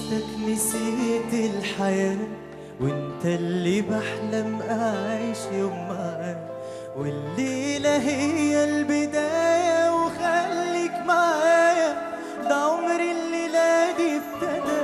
لمستك نسيت الحياة وانت اللي بحلم اعيش يوم معاك والليلة هي البداية وخليك معايا ده عمري الليلة دي ابتدى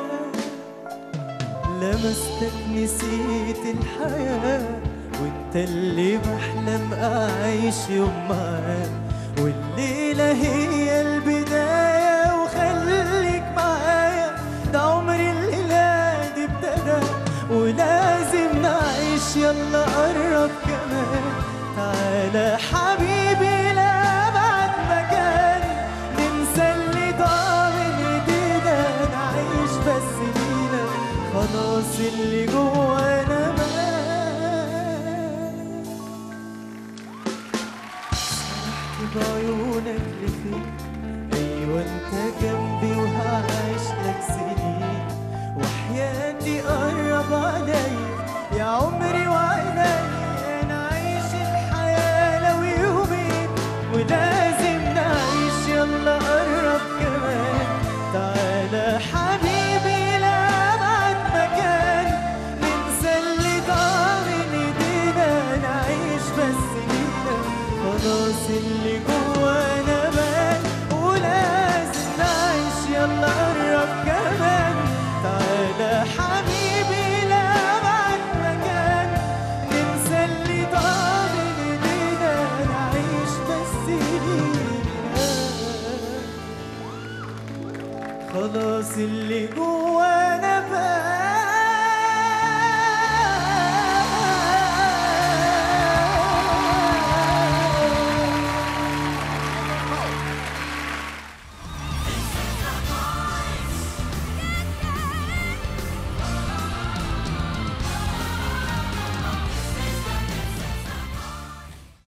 لمستك نسيت الحياة وانت اللي بحلم اعيش يوم معاك والليلة هي البداية وخليك معايا ده عمري الليلة دي ابتدى ولازم نعيش يلا قرب كمان تعالى حبيبي لأبعد مكان ننسى اللي ضاع من ايدينا نعيش بس لينا خلاص اللي جوانا مات سرحت بعيونك لفين ايوه انت جنبي وهعيش لك سنين وحياتي قرب عليا يا عمري وعيني نعيش الحياة لو يومين ولازم نعيش يلا قرب كمان تعالى حبيبي لأبعد مكان ننسى اللي ضاع من ايدينا نعيش بس لينا خلاص اللي جوانا بان ولازم نعيش يلا قرب كمان تعالى حبيبي لأبعد مكان ننسى اللي ضاع من ايدينا نعيش بس لينا خلاص اللي جوانا